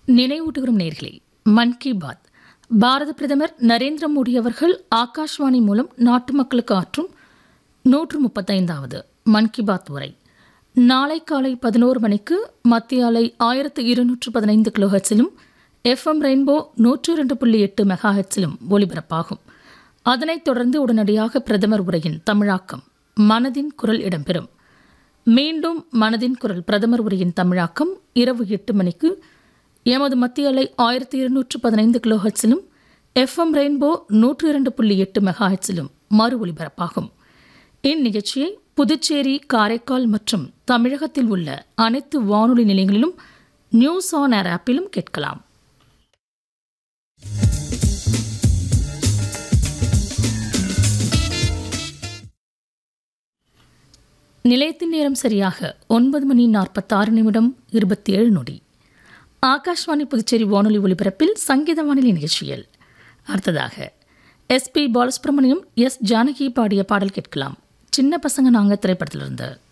நினைவூட்டுகிறோம் நேர்களே மன் கி பாத் பாரத பிரதமர் நரேந்திர மோடி அவர்கள் ஆகாஷ்வாணி மூலம் நாட்டு மக்களுக்கு ஆற்றும் நூற்று முப்பத்தைந்தாவது மன் கி பாத் உரை நாளை காலை பதினோரு மணிக்கு மத்திய அலை ஆயிரத்து இருநூற்று பதினைந்து கிலோஹெட்ஸிலும் எஃப்எம் ரெயின்போ நூற்று இரண்டு புள்ளி எட்டு மெகா ஹெட்ஸிலும் ஒலிபரப்பாகும் அதனைத் தொடர்ந்து உடனடியாக பிரதமர் உரையின் தமிழாக்கம் மனதின் குரல் இடம்பெறும் மீண்டும் மனதின் குரல் பிரதமர் உரையின் தமிழாக்கம் இரவு எட்டு மணிக்கு எமது மத்திய அலை ஆயிரத்தி இருநூற்று பதினைந்து கிலோஹெட்ஸிலும் எஃப்எம் ரெயின்போ நூற்று இரண்டு புள்ளி எட்டு மெகா ஹெட்ஸிலும் மறு ஒலிபரப்பாகும் இந்நிகழ்ச்சியை புதுச்சேரி காரைக்கால் மற்றும் தமிழகத்தில் உள்ள அனைத்து வானொலி நிலையங்களிலும் நியூஸ் ஆன் ஏர் ஆப்பிலும் கேட்கலாம் நிலையத்தின் நேரம் சரியாக ஒன்பது மணி நாற்பத்தாறு நிமிடம் இருபத்தி ஏழு நொடி ஆகாஷ்வாணி புதுச்சேரி வானொலி ஒலிபரப்பில் சங்கீத வானொலி நிகழ்ச்சியில் அடுத்ததாக S P Balasubrahmanyam S Janaki பாடிய பாடல் கேட்கலாம் சின்ன பசங்க நாங்க திரைப்படத்திலிருந்து